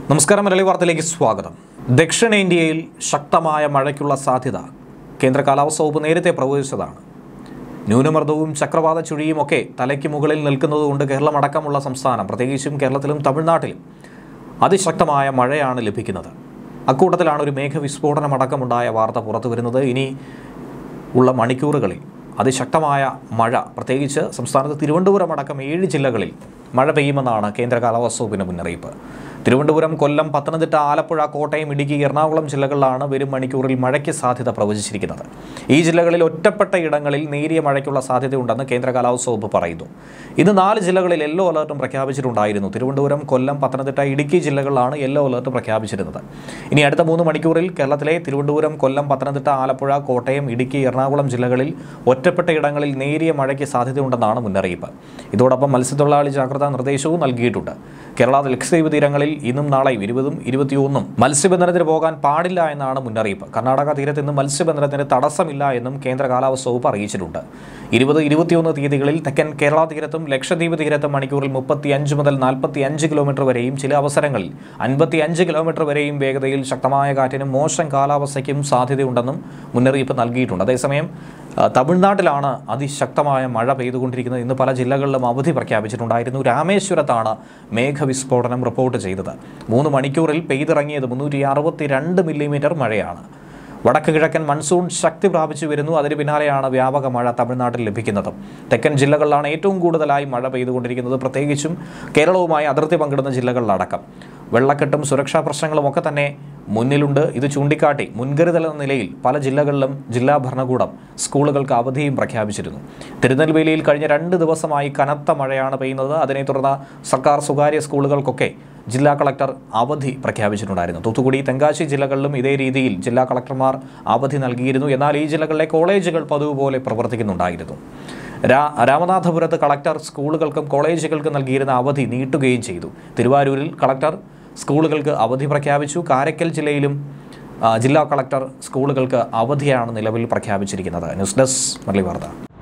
നമസ്കാരം മലയാളി വാർത്തയിലേക്ക് സ്വാഗതം ദക്ഷിണേന്ത്യയിൽ ശക്തമായ മഴയ്ക്കുള്ള സാധ്യത കേന്ദ്ര കാലാവസ്ഥ വകുപ്പ് നേരത്തെ പ്രവചിച്ചതാണ് ന്യൂനമർദ്ദവും ചക്രവാത ചുഴിയും ഒക്കെ തലയ്ക്ക് മുകളിൽ നിൽക്കുന്നതുകൊണ്ട് കേരളമടക്കമുള്ള സംസ്ഥാനം പ്രത്യേകിച്ചും കേരളത്തിലും തമിഴ്നാട്ടിലും അതിശക്തമായ മഴയാണ് ലഭിക്കുന്നത് അക്കൂട്ടത്തിലാണ് ഒരു മേഘവിസ്ഫോടനമടക്കമുണ്ടായ വാർത്ത പുറത്തു വരുന്നത് ഇനി ഉള്ള മണിക്കൂറുകളിൽ അതിശക്തമായ മഴ പ്രത്യേകിച്ച് സംസ്ഥാനത്ത് തിരുവനന്തപുരം അടക്കം ഏഴ് ജില്ലകളിൽ മഴ പെയ്യുമെന്നാണ് കേന്ദ്ര കാലാവസ്ഥ വകുപ്പിൻ്റെ മുന്നറിയിപ്പ് തിരുവനന്തപുരം കൊല്ലം പത്തനംതിട്ട ആലപ്പുഴ കോട്ടയം ഇടുക്കി എറണാകുളം ജില്ലകളിലാണ് വരും മണിക്കൂറിൽ മഴയ്ക്ക് സാധ്യത പ്രവചിച്ചിരിക്കുന്നത് ഈ ജില്ലകളിൽ ഒറ്റപ്പെട്ട ഇടങ്ങളിൽ നേരിയ മഴയ്ക്കുള്ള സാധ്യതയുണ്ടെന്ന് കേന്ദ്ര കാലാവസ്ഥ വകുപ്പ് പറയുന്നു ഇന്ന് നാല് ജില്ലകളിൽ യെല്ലോ അലർട്ടും പ്രഖ്യാപിച്ചിട്ടുണ്ടായിരുന്നു തിരുവനന്തപുരം കൊല്ലം പത്തനംതിട്ട ഇടുക്കി ജില്ലകളിലാണ് യെല്ലോ അലർട്ട് പ്രഖ്യാപിച്ചിരുന്നത് ഇനി അടുത്ത മൂന്ന് മണിക്കൂറിൽ കേരളത്തിലെ തിരുവനന്തപുരം കൊല്ലം പത്തനംതിട്ട ആലപ്പുഴ കോട്ടയം ഇടുക്കി എറണാകുളം ജില്ലകളിൽ ഒറ്റപ്പെട്ട ഇടങ്ങളിൽ നേരിയ മഴയ്ക്ക് സാധ്യതയുണ്ടെന്നാണ് മുന്നറിയിപ്പ് ഇതോടൊപ്പം മത്സ്യത്തൊഴിലാളി ജാഗ്രതാ നിർദ്ദേശവും നൽകിയിട്ടുണ്ട് കേരള ലക്ഷദ്വീപ് തീരങ്ങളിൽ ഇന്നും നാളെയും ഇരുപതും ഇരുപത്തിയൊന്നും മത്സ്യബന്ധനത്തിന് പോകാൻ പാടില്ല എന്നാണ് മുന്നറിയിപ്പ് കർണാടക തീരത്ത് ഇന്ന് മത്സ്യബന്ധനത്തിന് തടസ്സമില്ല എന്നും കേന്ദ്ര കാലാവസ്ഥ വകുപ്പ് അറിയിച്ചിട്ടുണ്ട് ഇരുപത് ഇരുപത്തിയൊന്ന് തീയതികളിൽ തെക്കൻ കേരള തീരത്തും ലക്ഷദ്വീപ് തീരത്തും മണിക്കൂറിൽ മുപ്പത്തി അഞ്ച് മുതൽ നാൽപ്പത്തി അഞ്ച് കിലോമീറ്റർ വരെയും ചില അവസരങ്ങളിൽ അൻപത്തി അഞ്ച് കിലോമീറ്റർ വരെയും വേഗതയിൽ ശക്തമായ കാറ്റിനും മോശം കാലാവസ്ഥയ്ക്കും സാധ്യതയുണ്ടെന്നും മുന്നറിയിപ്പ് നൽകിയിട്ടുണ്ട് അതേസമയം ആ, തമിഴ്നാട്ടിലാണ് അതിശക്തമായ മഴ പെയ്തുകൊണ്ടിരിക്കുന്നത് ഇന്ന് പല ജില്ലകളിലും അവധി പ്രഖ്യാപിച്ചിട്ടുണ്ടായിരുന്നു രാമേശ്വരത്താണ് മേഘവിസ്ഫോടനം റിപ്പോർട്ട് ചെയ്തത് മൂന്ന് മണിക്കൂറിൽ പെയ്തിറങ്ങിയത് മുന്നൂറ്റി അറുപത്തി രണ്ട് മില്ലിമീറ്റർ മഴയാണ് വടക്ക് കിഴക്കൻ മൺസൂൺ ശക്തി പ്രാപിച്ചു വരുന്നു അതിന് പിന്നാലെയാണ് വ്യാപക മഴ തമിഴ്നാട്ടിൽ ലഭിക്കുന്നത് തെക്കൻ ജില്ലകളിലാണ് ഏറ്റവും കൂടുതലായി മഴ പെയ്തുകൊണ്ടിരിക്കുന്നത് പ്രത്യേകിച്ചും കേരളവുമായി അതിർത്തി പങ്കിടുന്ന ജില്ലകളിലടക്കം വെള്ളക്കെട്ടും സുരക്ഷാ പ്രശ്നങ്ങളും ഒക്കെ തന്നെ മുന്നിലുണ്ട് ഇത് ചൂണ്ടിക്കാട്ടി മുൻകരുതൽ എന്ന നിലയിൽ പല ജില്ലകളിലും ജില്ലാ ഭരണകൂടം സ്കൂളുകൾക്ക് അവധിയും പ്രഖ്യാപിച്ചിരുന്നു തിരുനെൽവേലിയിൽ കഴിഞ്ഞ രണ്ട് ദിവസമായി കനത്ത മഴയാണ് പെയ്യുന്നത് അതിനെ തുടർന്ന് സർക്കാർ സ്വകാര്യ സ്കൂളുകൾക്കൊക്കെ ജില്ലാ കളക്ടർ അവധി പ്രഖ്യാപിച്ചിട്ടുണ്ടായിരുന്നു തൂത്തുക്കുടി തെങ്കാശി ജില്ലകളിലും ഇതേ രീതിയിൽ ജില്ലാ കളക്ടർമാർ അവധി നൽകിയിരുന്നു എന്നാൽ ഈ ജില്ലകളിലെ കോളേജുകൾ പതിവ് പോലെ പ്രവർത്തിക്കുന്നുണ്ടായിരുന്നു രാ രാമനാഥപുരത്ത് കളക്ടർ സ്കൂളുകൾക്കും കോളേജുകൾക്കും നൽകിയിരുന്ന അവധി നീട്ടുകയും ചെയ്തു തിരുവാരൂരിൽ കളക്ടർ സ്കൂളുകൾക്ക് അവധി പ്രഖ്യാപിച്ചു കാരക്കൽ ജില്ലയിലും ആ, ജില്ലാ കളക്ടർ സ്കൂളുകൾക്ക് അവധിയാണ് നിലവിൽ പ്രഖ്യാപിച്ചിരിക്കുന്നത് ന്യൂസ് ഡെസ്ക് മലി വാർത്ത